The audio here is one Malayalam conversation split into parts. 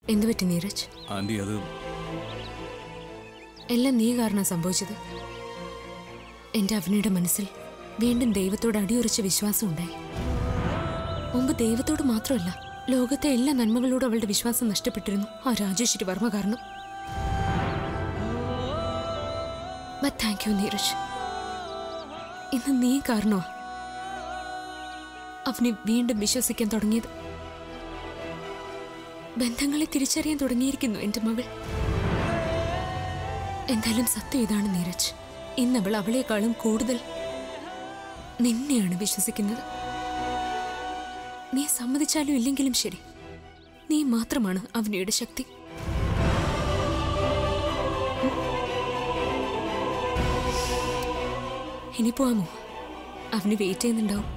എന്തു പറ്റി നീരജ് ആന്റി അത് എല്ലാം നീ കാരണം സംഭവിച്ചത് എന്റെ അവനിയുടെ മനസ്സിൽ വീണ്ടും ദൈവത്തോട് അടിയുറച്ച വിശ്വാസം ഉണ്ടായി മുമ്പ് ദൈവത്തോട് മാത്രമല്ല ലോകത്തെ എല്ലാ നന്മകളോടും അവളുടെ വിശ്വാസം നഷ്ടപ്പെട്ടിരുന്നു ആ രാജേശ്വരി വർമ്മ കാരണം ബട്ട് താങ്ക് യു നീരജ് ഇന്ന് നീ കാരണോ അവനെ വീണ്ടും വിശ്വസിക്കാൻ തുടങ്ങിയത് ബന്ധങ്ങളെ തിരിച്ചറിയാൻ തുടങ്ങിയിരിക്കുന്നു എന്റെ മകൾ എന്തായാലും സത്യം ഇതാണ് നീരജ് ഇന്ന് അവൾ അവളെക്കാളും കൂടുതൽ നിന്നെയാണ് വിശ്വസിക്കുന്നത് നീ സമ്മതിച്ചാലും ഇല്ലെങ്കിലും ശരി നീ മാത്രമാണ് അവനയുടെ ശക്തി ഇനി പോവാമോ അവന് വെയിറ്റ് ചെയ്യുന്നുണ്ടാവും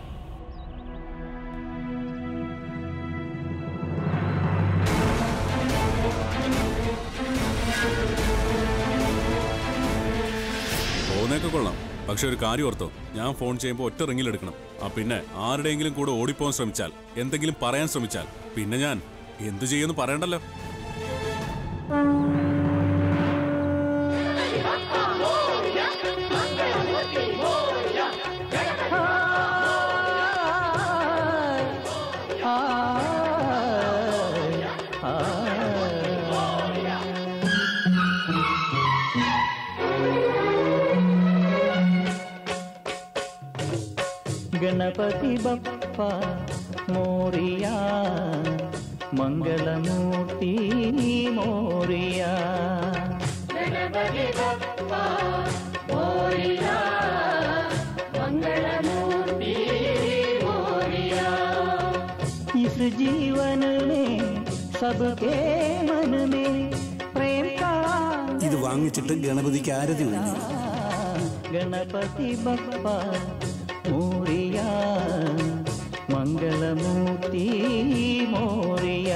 പോകുന്നതൊക്കെ കൊള്ളാം പക്ഷെ ഒരു കാര്യം ഓർത്തോ ഞാൻ ഫോൺ ചെയ്യുമ്പോൾ ഒറ്റ റിങ്ങിൽ എടുക്കണം ആ പിന്നെ ആരുടെയെങ്കിലും കൂടെ ഓടിപ്പോകാൻ ശ്രമിച്ചാൽ എന്തെങ്കിലും പറയാൻ ശ്രമിച്ചാൽ പിന്നെ ഞാൻ എന്തു ചെയ്യുമെന്ന് പറയണ്ടല്ലോ ಗಣಪತಿ ಬಪ್ಪ ಮೋರಿಯ ಮಂಗಳಮೂರ್ತಿ ಮೋರಿಯ इस जीवन में सबके मन में प्रेम का ഇത് വാങ്ങിച്ചിട്ട് ഗണപതിക്ക് ആരതി ഒഴിഞ്ഞു ಗಣಪತಿ ಬಪ್ಪ ಮೋರಿಯ ಮಂಗಳಮೂರ್ತಿ ಮೋರಿಯ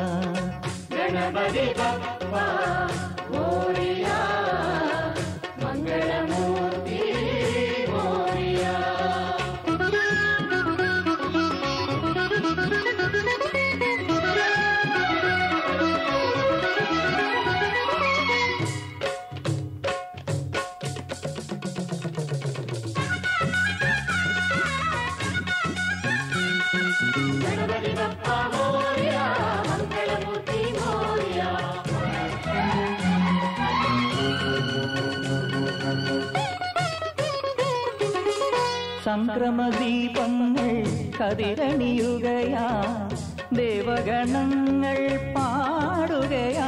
സംക്രമദീപങ്ങൾ കതിരണിയുകയാ ദേവഗണങ്ങൾ പാടുകയാ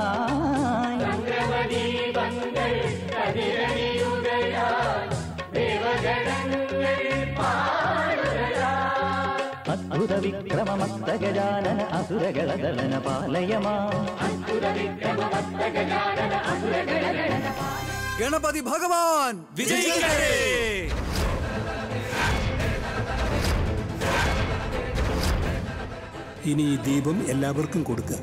അദ്ഭുത വിക്രമമസ്തഗജാനന അസുരഗളദളന പാലയമാ ഗണപതി ഭഗവാൻ വിജയിക്കട്ടെ ഇനി ഈ ദീപം എല്ലാവർക്കും കൊടുക്കുക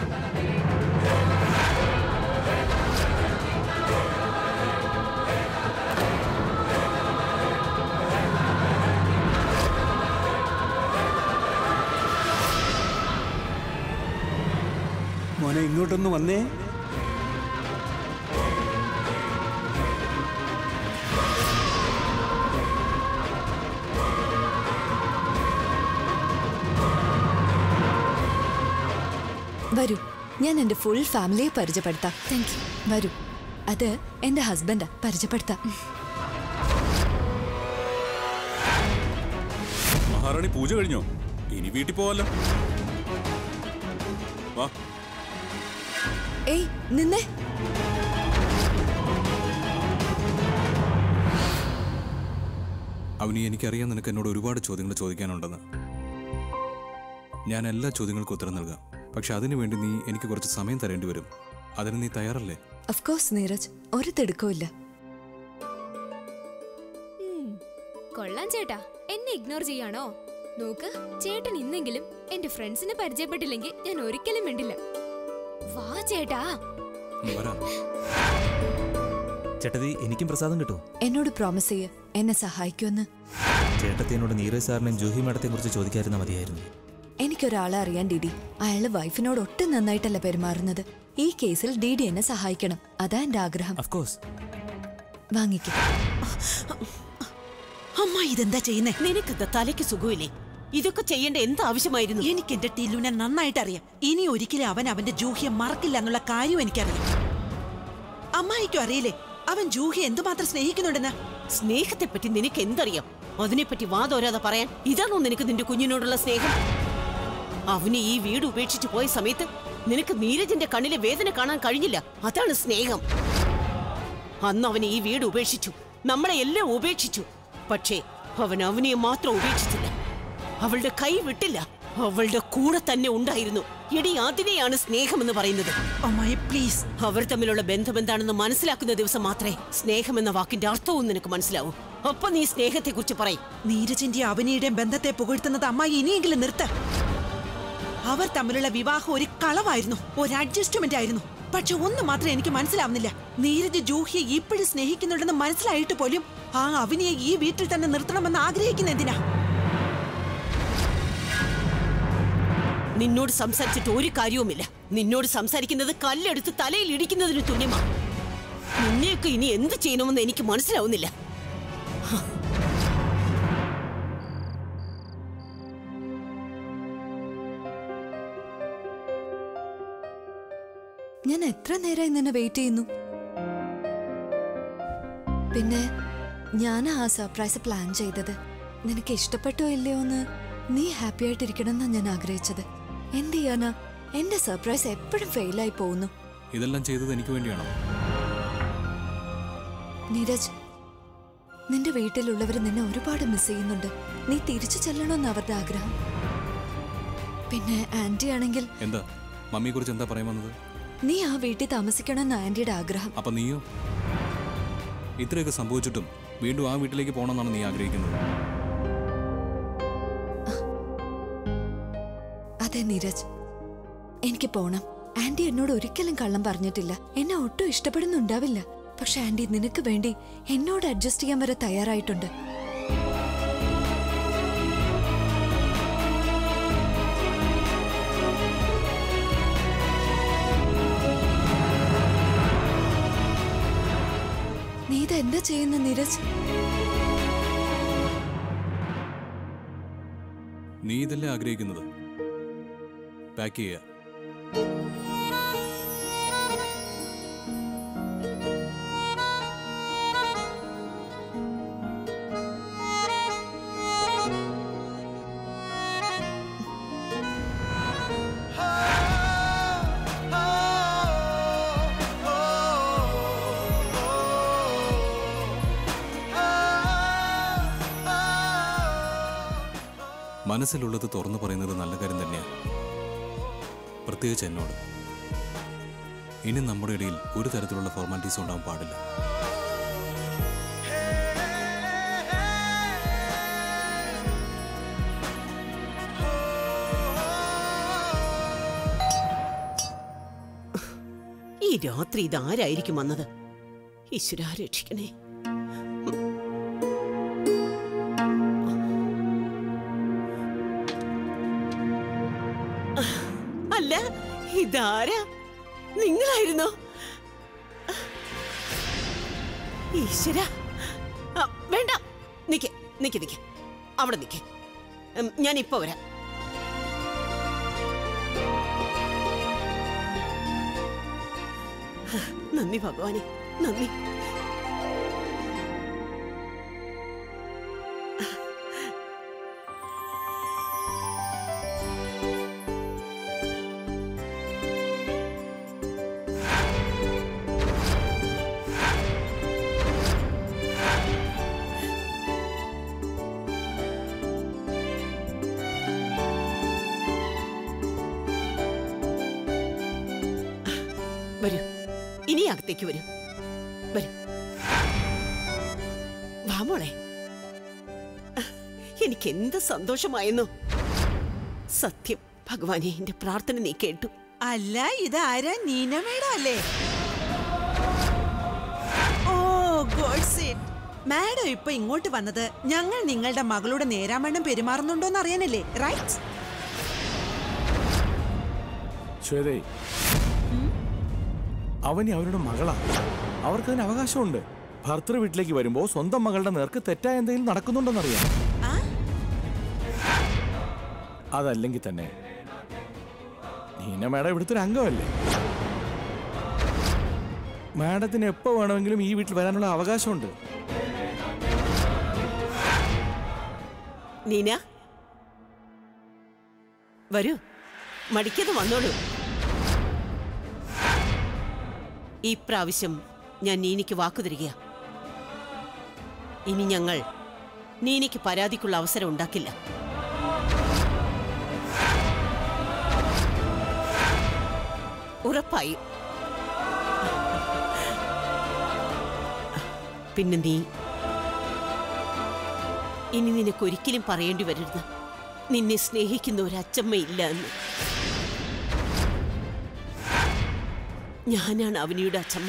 മോനെ ഇങ്ങോട്ടൊന്ന് വന്നേ വരൂ ഞാൻ എന്റെ ഫുൾ ഫാമിലിയെ പരിചയപ്പെടുത്താം താങ്ക് യു വരൂ അത് എന്റെ ഹസ്ബൻഡാ പരിചയപ്പെടുത്താം മഹാറാണി പൂജ കഴിഞ്ഞോ ഇനി വീട്ടിൽ പോവല്ലോ വാ ഏയ് നിന്നെ അവനി എനിക്കറിയാം നിനക്ക് എന്നോട് ഒരുപാട് ചോദ്യങ്ങൾ ചോദിക്കാനുണ്ടെന്ന് ഞാൻ എല്ലാ ചോദ്യങ്ങൾക്കും ഉത്തരം നൽകാം പക്ഷെ അതിനു വേണ്ടി നീ എനിക്ക് കുറച്ച് സമയം തരേണ്ടി വരും അതിന് നീ തയ്യാറല്ലേ ഓഫ് കോഴ്സ് നീരജ് ഒരു തിടുക്കവും കൊള്ളാം ചേട്ടാ എന്നെ ഇഗ്നോർ ചെയ്യാണോ നോക്ക് ചേട്ടൻ ഇന്നെങ്കിലും എന്റെ ഫ്രണ്ട്സിനെ പരിചയപ്പെട്ടില്ലെങ്കിൽ ഞാൻ ഒരിക്കലും മിണ്ടില്ല വാ ചേട്ടാ ഉം, വരാം ചേട്ടത്തി എനിക്കും പ്രസാദം കിട്ടുമോ എന്നോട് പ്രോമിസ് ചെയ്യ് എന്നെ സഹായിക്കുമെന്ന് ചേട്ടത്തി എന്നോട് നീരജ് സാറിനെയും ജൂഹി മാഡത്തെയും കുറിച്ച് ചോദിക്കാതിരുന്ന മതിയായിരുന്നു എനിക്കൊരാളെ അറിയാൻ ഡിഡി അയാള് വൈഫിനോട് ഒട്ടും നന്നായിട്ടല്ല പെരുമാറുന്നത് ഈ കേസിൽ ഡിഡി എന്നെ സഹായിക്കണം അതാ എന്റെ ആഗ്രഹം അഫ്കോഴ്സ് വാങ്ങിക്കും അമ്മ ഇതെന്താ ചെയ്യുന്നേ നിനക്കെന്താ തലയ്ക്ക് സുഖമില്ലേ ഇതൊക്കെ ചെയ്യേണ്ട എന്ത് ആവശ്യമായിരുന്നു എനിക്ക് എന്റെ ടില്ലുവിനെ നന്നായിട്ട് അറിയാം ഇനി ഒരിക്കലും അവൻ അവന്റെ ജൂഹിയെ മറക്കില്ല എന്നുള്ള കാര്യം എനിക്കറിയാം അമ്മായിക്കും അറിയില്ലേ അവൻ ജൂഹിയെ എന്തുമാത്രം സ്നേഹിക്കുന്നുണ്ടെന്ന് സ്നേഹത്തെ പറ്റി നിനക്ക് എന്തറിയാം അതിനെപ്പറ്റി വാതോരാതെ പറയാൻ ഇതാണോ നിനക്ക് നിന്റെ കുഞ്ഞിനോടുള്ള സ്നേഹം അവന് ഈ വീട് ഉപേക്ഷിച്ചു പോയ സമയത്ത് നിനക്ക് നീരജിന്റെ കണ്ണിലെ വേദന കാണാൻ കഴിഞ്ഞില്ല അതാണ് സ്നേഹം അന്ന് അവന് ഈ വീട് ഉപേക്ഷിച്ചു നമ്മളെ എല്ലാം ഉപേക്ഷിച്ചു പക്ഷേ അവൻ അവനെ മാത്രം ഉപേക്ഷിച്ചില്ല അവളുടെ കൈ വിട്ടില്ല അവളുടെ കൂടെ തന്നെ ഉണ്ടായിരുന്നു എടി അതിനെയാണ് സ്നേഹമെന്ന് പറയുന്നത് അമ്മായി പ്ലീസ് അവർ തമ്മിലുള്ള ബന്ധം എന്താണെന്ന് മനസ്സിലാക്കുന്ന ദിവസം മാത്രമേ സ്നേഹം എന്ന വാക്കിന്റെ അർത്ഥവും നിനക്ക് മനസ്സിലാവൂ അപ്പൊ നീ സ്നേഹത്തെ കുറിച്ച് പറയും നീരജിന്റെ അവനിയുടെയും ബന്ധത്തെ പുകഴ്ത്തുന്നത് അമ്മായി ഇനിയെങ്കിലും നിർത്ത അവർ തമ്മിലുള്ള വിവാഹം ഒരു കളവായിരുന്നു ഒരു അഡ്ജസ്റ്റ്മെന്റ് ആയിരുന്നു പക്ഷെ ഒന്ന് മാത്രം എനിക്ക് മനസ്സിലാവുന്നില്ല നീരജ് ജൂഹിയെ ഇപ്പോഴും സ്നേഹിക്കുന്നുണ്ടെന്ന് മനസ്സിലായിട്ട് പോലും ആ അവനിയെ ഈ വീട്ടിൽ തന്നെ നിർത്തണമെന്ന് ആഗ്രഹിക്കുന്ന എന്തിനാ നിന്നോട് സംസാരിച്ചിട്ട് ഒരു കാര്യവുമില്ല നിന്നോട് സംസാരിക്കുന്നത് കല്ലെടുത്ത് തലയിൽ ഇടിക്കുന്നതിന് തുല്യമാണ് നിന്നെയൊക്കെ ഇനി എന്ത് ചെയ്യണമെന്ന് എനിക്ക് മനസ്സിലാവുന്നില്ല ഞാൻ എത്ര നേരമായി നിന്നെ വെയിറ്റ് ചെയ്യുന്നു പിന്നെ ഞാനാ ആ സർപ്രൈസ് പ്ലാൻ ചെയ്തത് നിനക്ക് ഇഷ്ടപ്പെട്ടോ ഇല്ലയോ എന്ന് നീ ഹാപ്പി ആയിട്ടിരിക്കണം എന്നാ ഞാൻ ആഗ്രഹിച്ചത് എന്ത് ചെയ്യാനാ എന്റെ സർപ്രൈസ് എപ്പോഴും ഫെയിലായി പോകുന്നു ഇതെല്ലാം ചെയ്തത് എനിക്ക് വേണ്ടിയാണോ നീരജ് നിന്റെ വീട്ടിലുള്ളവർ നിന്നെ ഒരുപാട് മിസ് ചെയ്യുന്നുണ്ട് നീ തിരിച്ചു ചെല്ലണമെന്ന് അവരുടെ ആഗ്രഹം പിന്നെ ആന്റി ആണെങ്കിൽ എന്താ മമ്മിയെ കുറിച്ച് എന്താ പറയാൻ വന്നത് നീ ആ വീട്ടിൽ താമസിക്കണമെന്ന് ആന്റിയുടെ ആഗ്രഹം അപ്പൊ നീയോ ഇത്രയൊക്കെ സംഭവിച്ചിട്ടും വീണ്ടും ആ വീട്ടിലേക്ക് പോകണമെന്നാണ് നീ ആഗ്രഹിക്കുന്നത് അതെ നീരജ് എനിക്ക് പോണം ആന്റി എന്നോട് ഒരിക്കലും കള്ളം പറഞ്ഞിട്ടില്ല എന്നെ ഒട്ടും ഇഷ്ടപ്പെടുന്നുണ്ടാവില്ല പക്ഷെ ആന്റി നിനക്ക് വേണ്ടി എന്നോട് അഡ്ജസ്റ്റ് ചെയ്യാൻ വരെ തയ്യാറായിട്ടുണ്ട് നീ ഇത് എന്താ ചെയ്യുന്ന നീരജ് നീ ഇതല്ലേ ആഗ്രഹിക്കുന്നത് പാക്ക് ചെയ്യുക മനസ്സിലുള്ളത് തുറന്നു പറയുന്നത് നല്ല കാര്യം തന്നെയാണ് പ്രത്യേകിച്ച് എന്നോട് ഇനി നമ്മുടെ ഇടയിൽ ഒരു തരത്തിലുള്ള ഫോർമാലിറ്റീസ് ഉണ്ടാവാൻ പാടില്ല ഈ രാത്രി ഇതാരായിരിക്കും വന്നത് ഈശ്വരാ രക്ഷിക്കണേ അല്ല ഇതാരാ നിങ്ങളായിരുന്നോ ഈശ്വര ആ, വേണ്ട നിക്ക് നിക്ക് നിക്ക് അവിടെ നിക്ക് ഉം, ഞാൻ ഇപ്പൊ വരാം നന്ദി ഭഗവാനെ നന്ദി വരൂ ഇനി അകത്തേക്ക് വരൂ വരൂ വാ മോളെ എനിക്ക് എന്ത് സന്തോഷമായെന്നോ സത്യം ഭഗവാനെ എന്റെ പ്രാർത്ഥന നീ കേട്ടു അല്ല ഇതാരാ നീനമേട അല്ലേ ഓ ഗോഡ്സ് ഇറ്റ് മാഡം ഇപ്പൊ ഇങ്ങോട്ട് വന്നത് ഞങ്ങൾ നിങ്ങളുടെ മകളുടെ നേരാമണ്ണം പെരുമാറുന്നുണ്ടോന്ന് അറിയാനല്ലേ റൈറ്റ് ശ്വേതേ അവനി അവരുടെ മകളാ അവർക്കതിന് അവകാശമുണ്ട് ഭർത്തൃ വീട്ടിലേക്ക് വരുമ്പോ സ്വന്തം മകളുടെ നേർക്ക് തെറ്റായ എന്തെങ്കിലും നടക്കുന്നുണ്ടെന്നറിയാം അതല്ലെങ്കിൽ തന്നെ നീന മേഡം ഇവിടുത്തെ ഒരു അംഗമല്ലേ മാഡത്തിന് എപ്പോ വേണമെങ്കിലും ഈ വീട്ടിൽ വരാനുള്ള അവകാശമുണ്ട് നീന വരൂ മടിക്കാതെ വന്നോളൂ ഈ പ്രാവശ്യം ഞാൻ നീനിക്ക് വാക്കു തരിക ഇനി ഞങ്ങൾ നീനിക്ക് പരാതിക്കുള്ള അവസരം ഉണ്ടാക്കില്ല ഉറപ്പായി പിന്നെ നീ ഇനി നിനക്കൊരിക്കലും പറയേണ്ടി വരരുത് നിന്നെ സ്നേഹിക്കുന്ന ഒരു അച്ചമ്മയില്ല എന്ന് ഞാനാണ് അവനിയുടെ അച്ചമ്മ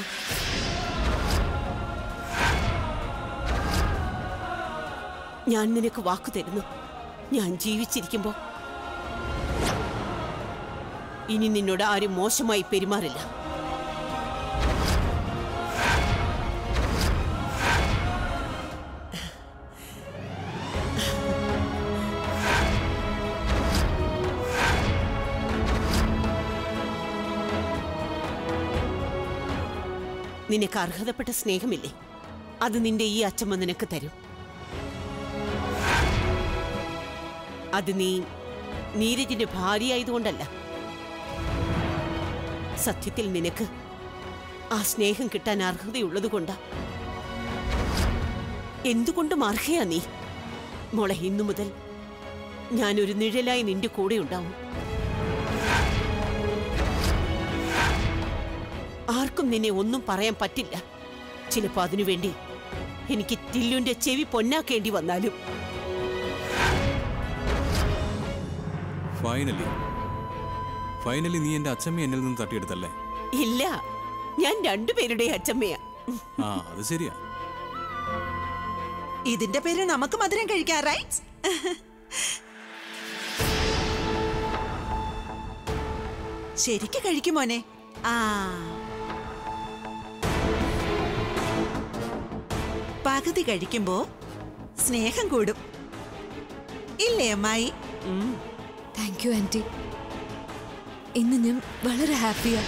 ഞാൻ നിനക്ക് വാക്കു തരുന്നു ഞാൻ ജീവിച്ചിരിക്കുമ്പോ ഇനി നിന്നോട് ആരും മോശമായി പെരുമാറില്ല നിനക്ക് അർഹതപ്പെട്ട സ്നേഹമില്ലേ അത് നിന്റെ ഈ അച്ഛമ്മ നിനക്ക് തരും അത് നീ നീരജിന്റെ ഭാര്യയായതുകൊണ്ടല്ല സത്യത്തിൽ നിനക്ക് ആ സ്നേഹം കിട്ടാൻ അർഹതയുള്ളതുകൊണ്ടാ എന്തുകൊണ്ടും അർഹയാ നീ മോളെ ഇന്നു മുതൽ ഞാനൊരു നിഴലായി നിന്റെ കൂടെ ഉണ്ടാവും ആർക്കും നിന്നെ ഒന്നും പറയാൻ പറ്റില്ല ചിലപ്പോ അതിനുവേണ്ടി എനിക്ക് ടില്ലുന്റെ ചെവി പൊന്നാക്കേണ്ടി വന്നാലും ഫൈനലി ഫൈനലി നീ എന്റെ അച്ഛമ്മ എന്നിൽ നിന്ന് തട്ടിയെടുത്തല്ലേ ഇല്ല ഞാൻ രണ്ടുപേരുടെ അച്ഛമ്മയാ ആ അത് ശരിയാ ഇതിന്റെ പേര് നമുക്ക് മധുരം കഴിക്കാം റൈറ്റ് ശരിക്ക് കഴിക്കും മോനെ ആ പകുതി കഴിക്കുമ്പോ സ്നേഹം കൂടും ഇല്ലേ അമ്മായി താങ്ക് യു ആന്റി ഇന്ന് ഞാൻ വളരെ ഹാപ്പിയാ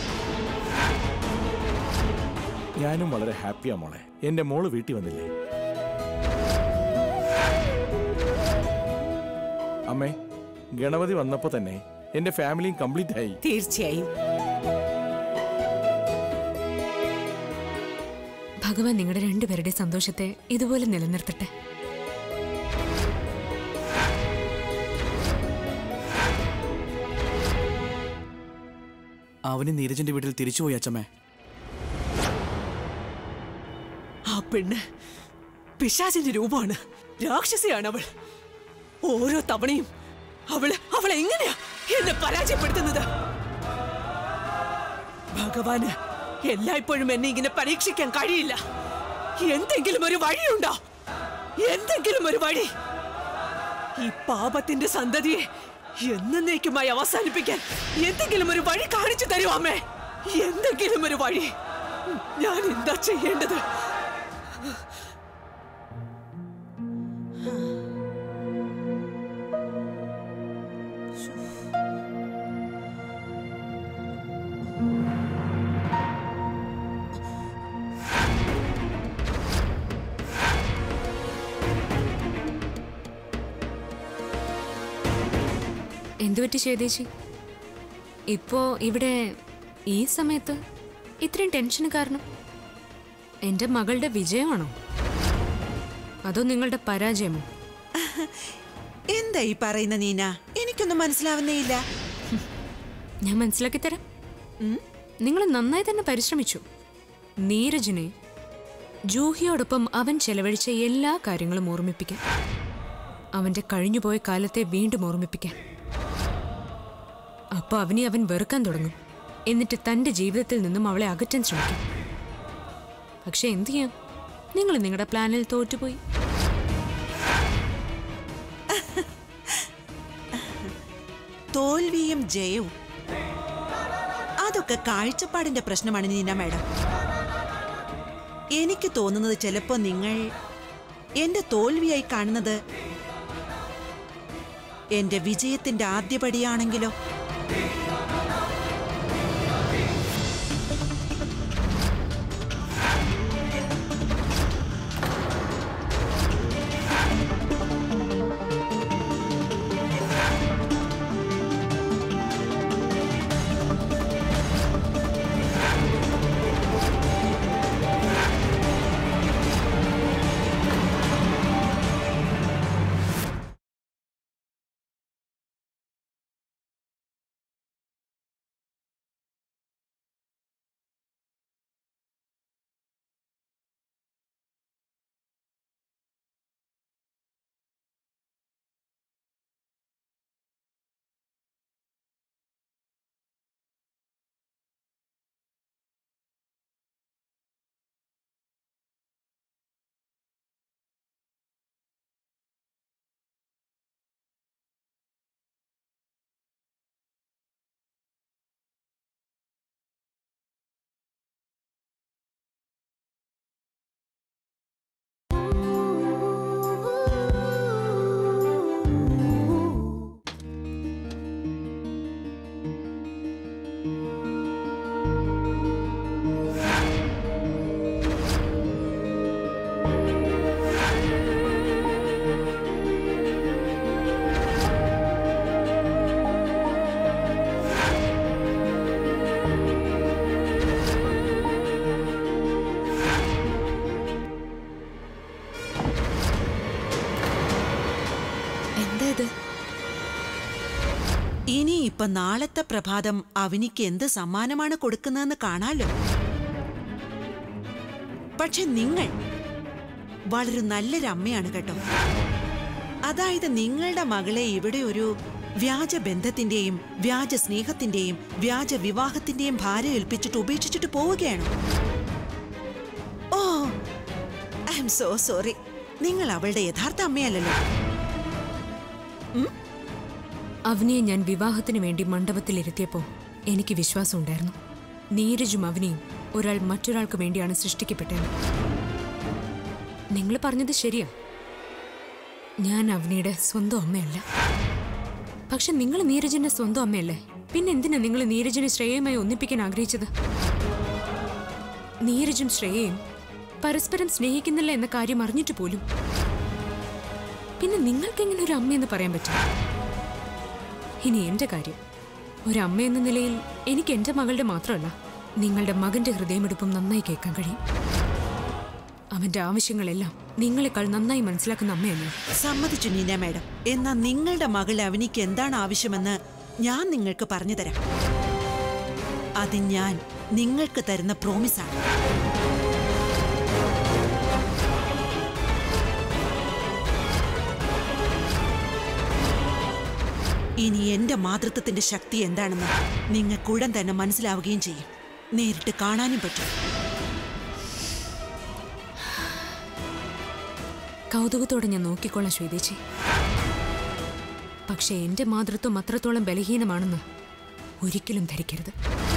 ഞാനും വളരെ ഹാപ്പിയാ മോളെ എന്റെ മോള് വീട്ടിൽ വന്നില്ലേ അമ്മേ ഗണപതി വന്നപ്പോ തന്നെ എന്റെ ഫാമിലിയും കംപ്ലീറ്റ് ആയി തീർച്ചയായും ഭഗവാൻ നിങ്ങളുടെ രണ്ടുപേരുടെ സന്തോഷത്തെ ഇതുപോലെ നിലനിർത്തട്ടെ അവന് നീരജന്റെ വീട്ടിൽ തിരിച്ചുപോയി അച്ഛമ്മേ ആ പെണ്ണ് പിശാചിന്റെ രൂപമാണ് രാക്ഷസിയാണ് അവൾ ഓരോ തവണയും അവള് അവൾ എങ്ങനെയാ എന്നെ പരാജയപ്പെടുത്തുന്നത് ഭഗവാന് എല്ലായ്പ്പോഴും എന്നെ ഇങ്ങനെ പരീക്ഷിക്കാൻ കഴിയില്ല എന്തെങ്കിലും ഒരു വഴിയുണ്ടോ എന്തെങ്കിലും ഒരു വഴി ഈ പാപത്തിന്റെ സന്തതിയെ എന്നേക്കുമായി അവസാനിപ്പിക്കാൻ എന്തെങ്കിലും ഒരു വഴി കാണിച്ചു തരൂ അമ്മേ എന്തെങ്കിലും ഒരു വഴി ഞാൻ എന്താ ചെയ്യേണ്ടത് എന്തുപറ്റി ശ്വേതേശി ഇപ്പോ ഇവിടെ ഈ സമയത്ത് ഇത്രയും ടെൻഷന് കാരണം എന്റെ മകളുടെ വിജയമാണോ അതോ നിങ്ങളുടെ പരാജയമോ എന്താ ഈ പറയുന്ന നീന എനിക്കൊന്നും മനസ്സിലാവുന്നേയില്ല ഞാൻ മനസ്സിലാക്കി തരാം നിങ്ങൾ നന്നായി തന്നെ പരിശ്രമിച്ചു നീരജിനെ ജൂഹിയോടൊപ്പം അവൻ ചെലവഴിച്ച എല്ലാ കാര്യങ്ങളും ഓർമ്മിപ്പിക്കാൻ അവന്റെ കഴിഞ്ഞുപോയ കാലത്തെ വീണ്ടും ഓർമ്മിപ്പിക്കാൻ അപ്പൊ അവനെ അവൻ വെറുക്കാൻ തുടങ്ങും എന്നിട്ട് തന്റെ ജീവിതത്തിൽ നിന്നും അവളെ അകറ്റാൻ ശ്രമിക്കും പക്ഷെ എന്തു ചെയ്യാം നിങ്ങൾ നിങ്ങളുടെ പ്ലാനിൽ തോറ്റുപോയി തോൽവിയും ജയവും അതൊക്കെ കാഴ്ചപ്പാടിന്റെ പ്രശ്നമാണ് നീന മാഡം എനിക്ക് തോന്നുന്നത് ചിലപ്പോ നിങ്ങൾ എന്റെ തോൽവിയായി കാണുന്നത് എന്റെ വിജയത്തിന്റെ ആദ്യപടിയാണെങ്കിലോ എന്താ ഇത് ഇനി ഇപ്പൊ നാളത്തെ പ്രഭാതം അവനിക്ക് എന്ത് സമ്മാനമാണ് കൊടുക്കുന്നതെന്ന് കാണാലോ പക്ഷെ നിങ്ങൾ വളരെ നല്ലൊരു അമ്മയാണ് കേട്ടോ അതായത് നിങ്ങളുടെ മകളെ ഇവിടെ ഒരു വ്യാജ ബന്ധത്തിന്റെയും വ്യാജ സ്നേഹത്തിന്റെയും വ്യാജ വിവാഹത്തിന്റെയും ഭാരം ഏൽപ്പിച്ചിട്ട് ഉപേക്ഷിച്ചിട്ട് പോവുകയാണ് oh I am so sorry നിങ്ങൾ അവളുടെ യഥാർത്ഥ അമ്മയല്ലല്ലോ അവനെ ഞാൻ വിവാഹത്തിന് വേണ്ടി മണ്ഡപത്തിലിരുത്തിയപ്പോൾ എനിക്ക് വിശ്വാസമുണ്ടായിരുന്നു നീരജും അവനെയും ഒരാൾ മറ്റൊരാൾക്ക് വേണ്ടിയാണ് സൃഷ്ടിക്കപ്പെട്ടത് നിങ്ങൾ പറഞ്ഞത് ശരിയാ ഞാൻ അവനിയുടെ സ്വന്തം അമ്മയല്ല പക്ഷെ നിങ്ങൾ നീരജിന്റെ സ്വന്തം അമ്മയല്ലേ പിന്നെ എന്തിനാ നിങ്ങൾ നീരജിനെ ശ്രേയയുമായി ഒന്നിപ്പിക്കാൻ ആഗ്രഹിച്ചത് നീരജും ശ്രേയയും പരസ്പരം സ്നേഹിക്കുന്നില്ല എന്ന കാര്യം അറിഞ്ഞിട്ട് പോലും പിന്നെ നിങ്ങൾക്ക് എങ്ങനെ ഒരു അമ്മയെന്ന് പറയാൻ പറ്റും ഇനി എന്റെ കാര്യം ഒരു അമ്മ എന്ന നിലയിൽ എനിക്ക് എന്റെ മകളുടെ മാത്രമല്ല നിങ്ങളുടെ മകന്റെ ഹൃദയമെടുപ്പും നന്നായി കേൾക്കാൻ കഴിയും അവന്റെ ആവശ്യങ്ങളെല്ലാം നിങ്ങളെക്കാൾ നന്നായി മനസ്സിലാക്കുന്ന അമ്മയല്ലേ സമ്മതിച്ചു നീന മാഡം എന്നാ നിങ്ങളുടെ മകൾ അവനിക്ക് എന്താണ് ആവശ്യമെന്ന് ഞാൻ നിങ്ങൾക്ക് പറഞ്ഞു തരാം അത് ഞാൻ നിങ്ങൾക്ക് തരുന്ന പ്രോമിസാണ് ഇനി എന്റെ മാതൃത്വത്തിന്റെ ശക്തി എന്താണെന്ന് നിങ്ങൾക്കുടൻ തന്നെ മനസ്സിലാവുകയും ചെയ്യും നേരിട്ട് കാണാനും പറ്റും കൗതുകത്തോടെ ഞാൻ നോക്കിക്കൊള്ളാം ശ്വേതേച്ചി പക്ഷേ എന്റെ മാതൃത്വം അത്രത്തോളം ബലഹീനമാണെന്ന് ഒരിക്കലും ധരിക്കരുത്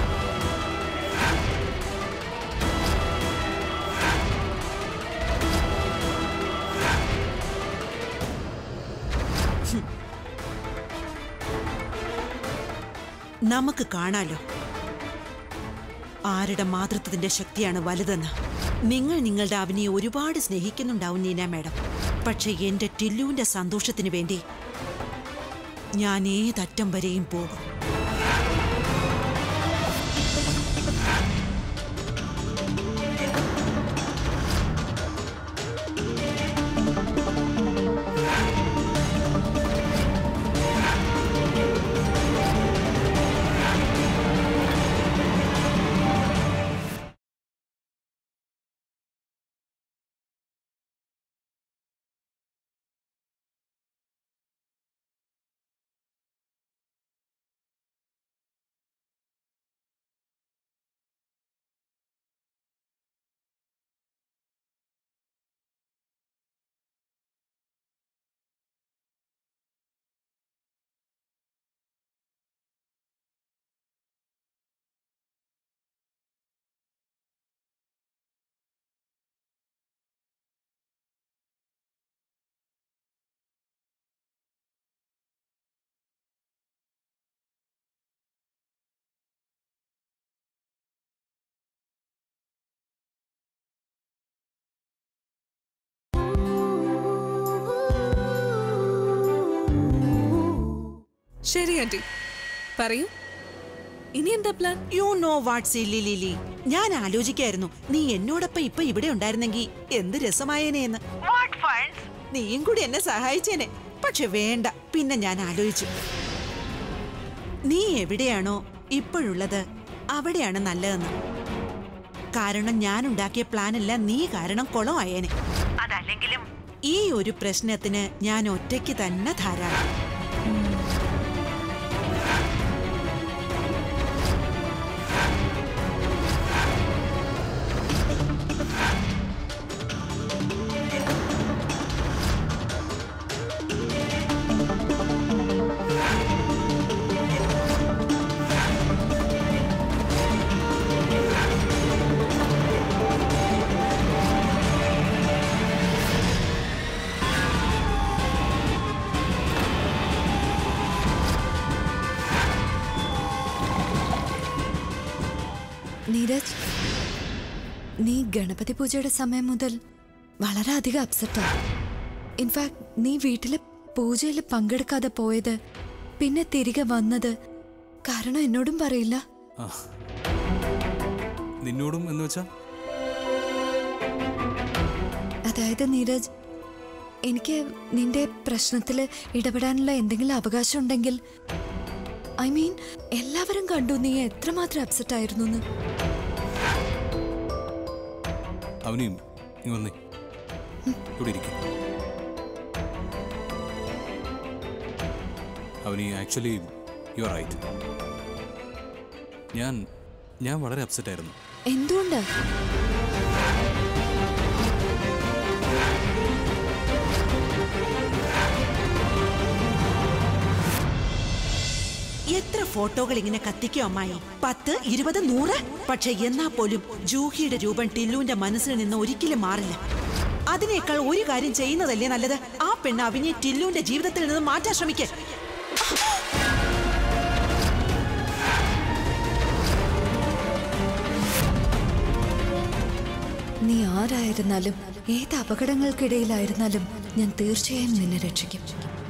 നമുക്ക് കാണാലോ ആരുടെ മാതൃത്വത്തിന്റെ ശക്തിയാണ് വലുതെന്ന് നിങ്ങൾ നിങ്ങളുടെ അവനെ ഒരുപാട് സ്നേഹിക്കുന്നുണ്ടാവും നീന മാഡം പക്ഷെ എന്റെ ടില്ലുവിന്റെ സന്തോഷത്തിന് വേണ്ടി ഞാൻ ഏതറ്റം വരെയും പോകും ശരി ആന്റി പറയൂ ഇനി എന്താ plan you know what silly Lily ഞാൻ ആലോചിക്കായിരുന്നു നീ എന്നോടൊപ്പം ഇപ്പൊ ഇവിടെ ഉണ്ടായിരുന്നെങ്കിൽ എന്ത് രസമായേനെ എന്ന് നീയും കൂടി എന്നെ സഹായിച്ചേനെ പക്ഷെ വേണ്ട പിന്നെ ഞാൻ ആലോചിച്ചു നീ എവിടെയാണോ ഇപ്പോഴുള്ളത് അവിടെയാണ് നല്ലതെന്ന് കാരണം ഞാൻ ഉണ്ടാക്കിയ പ്ലാനെല്ലാം നീ കാരണം കുളമായേനെ അതല്ലെങ്കിലും ഈ ഒരു പ്രശ്നത്തിന് ഞാൻ ഒറ്റയ്ക്ക് തന്നെ ധാരാളം നീരജ് നീ ഗണപതി പൂജയുടെ സമയം മുതൽ വളരെയധികം അപ്സെറ്റാണ് ഇൻഫാക്ട് നീ വീട്ടിലെ പൂജയിൽ പങ്കെടുക്കാതെ പോയത് പിന്നെ തിരികെ വന്നത് കാരണം എന്നോടും പറയില്ല ആ നിന്നോടും എന്ന് വെച്ചാ അതായത് നീരജ് എനിക്ക് നിന്റെ പ്രശ്നത്തിൽ ഇടപെടാനുള്ള എന്തെങ്കിലും അവകാശം ഉണ്ടെങ്കിൽ ഐ മീൻ എല്ലാവരും കണ്ടു നീ എത്രമാത്രം അപ്സെറ്റ് ആയിരുന്നു എന്ന് അവനെയും നീ വന്നേ ഇവിടെ ഇരിക്കും അവനി ആക്ച്വലി യു ആർ റൈറ്റ് ഞാൻ ഞാൻ വളരെ അപ്സെറ്റ് ആയിരുന്നു എന്തുകൊണ്ട് എത്ര ഫോട്ടോകൾ ഇങ്ങനെ കത്തിക്കും അമ്മായി പത്ത് ഇരുപത് നൂറ് പക്ഷെ എന്നാ പോലും ജൂഹിയുടെ രൂപം ടില്ലുവിന്റെ മനസ്സിൽ നിന്ന് ഒരിക്കലും മാറില്ല അതിനേക്കാൾ ഒരു കാര്യം ചെയ്യുന്നതല്ലേ നല്ലത് ആ പെണ്ണ് അവിനെ ടില്ലുവിന്റെ ജീവിതത്തിൽ നിന്ന് മാറ്റാൻ ശ്രമിക്ക നീ ആരായിരുന്നാലും ഏത് അപകടങ്ങൾക്കിടയിലായിരുന്നാലും ഞാൻ തീർച്ചയായും നിന്നെ രക്ഷിക്കും